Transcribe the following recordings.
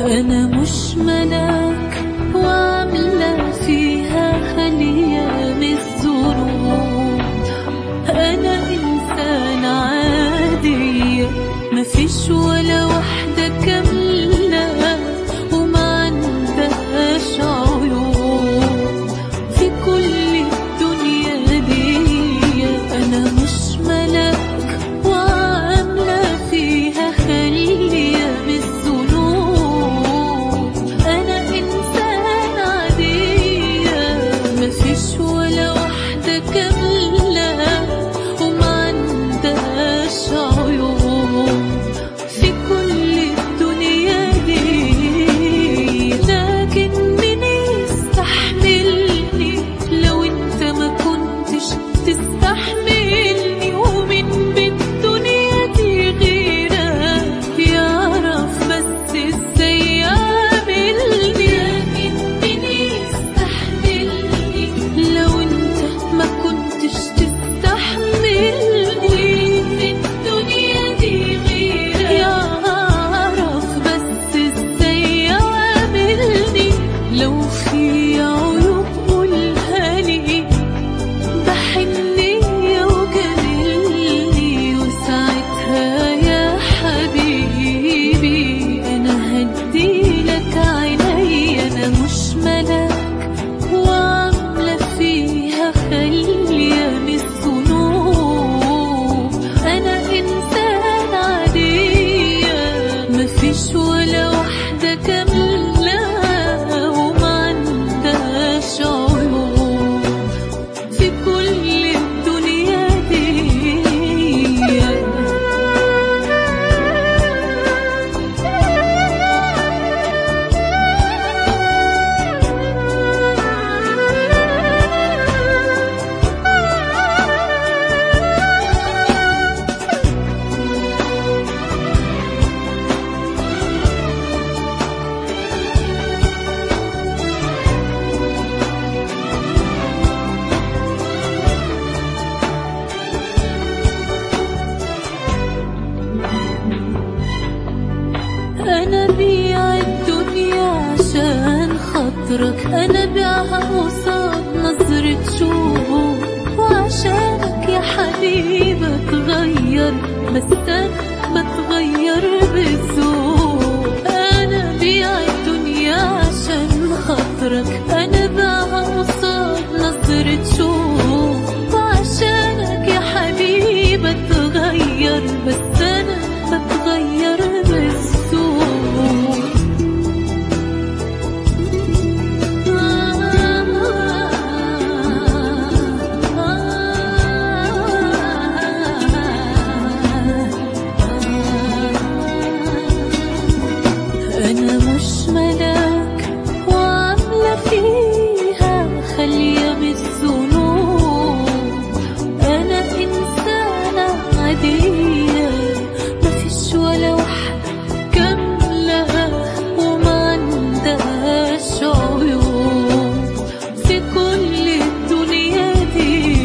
أنا مش ملاك وعاملة فيها خلية من الذنوب أنا إنسان عادية مفيش ولا واحدة كاملة وما عندهاش عيوب في كل الدنيا دي أنا مش ملاك وعاملة فيها خلية من الذنوب أنا إنسان عادية مفيش ولا واحدة كاملة وما عندهاش عيوب في كل الدنيا دي لكن مين يستحملني لو انت ما كنتش تستحملني ومن بالدنيا دي غيرك يعرف بس ازاي يعملني لكن مين يستحملني لو انت ما كنتش تستحملني في الدنيا دي غيرك يعرف بس ازاي يعملني لو في عيوب قولها لي بحنية وجميلني وساعتها يا حبيبي أنا هديلك عيني أنا مش ملاك وعاملة فيها خلية من الذنوب أنا إنسان عادية مفيش ولا واحدة كاملة وما عندهاش عيوب في كل الدنيا دي أنا بيع الدنيا عشان خاطرك أنا بيعها قصاد نظرة شوق وعشانك يا حبيبي بتغير بس أنا بتغير بذوق أنا بيع الدنيا عشان خاطرك أنا بيعها قصاد نظرة شوق وعشانك يا حبيبي بتغير بس أنا بتغير بالسوق أنا مش ملاك وعاملة فيها خلية من الذنوب أنا إنسانة عادية مفيش ولا واحدة كاملة وما عندهاش عيوب في كل الدنيا دي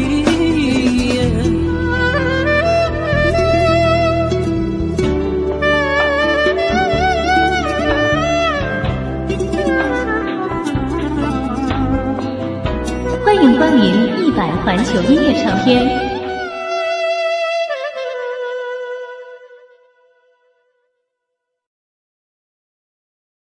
欢迎光临一百环球音乐唱片